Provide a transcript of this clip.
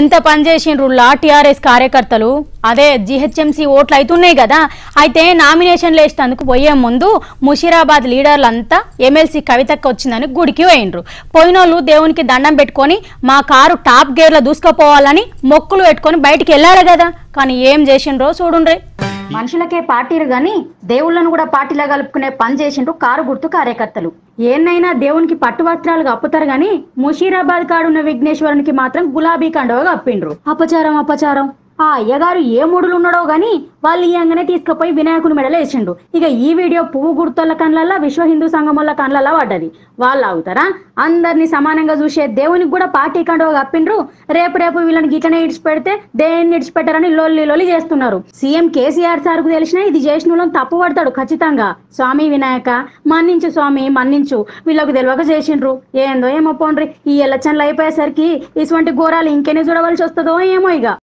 ఎంత పని చేసిండ్రులా టీఆర్ఎస్ కార్యకర్తలు అదే జిహెచ్ఎంసీ ఓట్లు అవుతున్నాయి కదా అయితే నామినేషన్లు వేసినందుకు పోయే ముందు ముషీరాబాద్ లీడర్లంతా ఎమ్మెల్సీ కవితక్క వచ్చిందని గుడికి పోయిండ్రు పోయినోళ్ళు దేవునికి దండం పెట్టుకొని మా కారు టాప్ గేర్లో దూసుకుపోవాలని మొక్కులు పెట్టుకొని బయటికి వెళ్ళారు కదా కానీ ఏం చేసిండ్రో చూడుండ్రి మనుషులకే పార్టీలు గాని దేవుళ్ళను కూడా పార్టీలా కలుపుకునే పని చేసిండ్రు కారు గుర్తు కార్యకర్తలు ఏన్నైనా దేవునికి పట్టు వస్త్రాలు కప్పుతారు గాని ముషీరాబాద్ కాడున్న విఘ్నేశ్వరునికి మాత్రం గులాబీ కండవ కప్పిండ్రు అపచారం అపచారం ఆ అయ్యగారు ఏ మూడులు ఉన్నాడో గాని వాళ్ళు ఇయ్యంగానే తీసుకుపోయి వినాయకుని మెడలో వేసిండు ఇక ఈ వీడియో పువ్వు గుర్తోళ్ళ కళ్ళల్లా విశ్వ హిందూ సంఘం వల్ల కళ్ళల్లా పడ్డది వాళ్ళు అవుతారా అందరినీ సమానంగా చూసే దేవునికి కూడా పార్టీ కండవ కప్పిండ్రు రేపు రేపు వీళ్ళని గిట్లనే ఇడిచిపెడితే దేన్ని ఇడిచిపెట్టారని లొల్లి లొల్లి చేస్తున్నారు సీఎం కేసీఆర్ సార్కు తెలిసినా ఇది చేసిన వాళ్ళని తప్పు పడతాడు ఖచ్చితంగా స్వామి వినాయక మన్నించు స్వామి మన్నించు వీళ్ళకు తెలియక చేసిండ్రు ఏందో ఏమో పోండ్రి ఈ ఎలక్షన్లు అయిపోయేసరికి ఇటువంటి ఘోరాలు ఇంకెన్ని చూడవలసి వస్తుందో ఏమో ఇక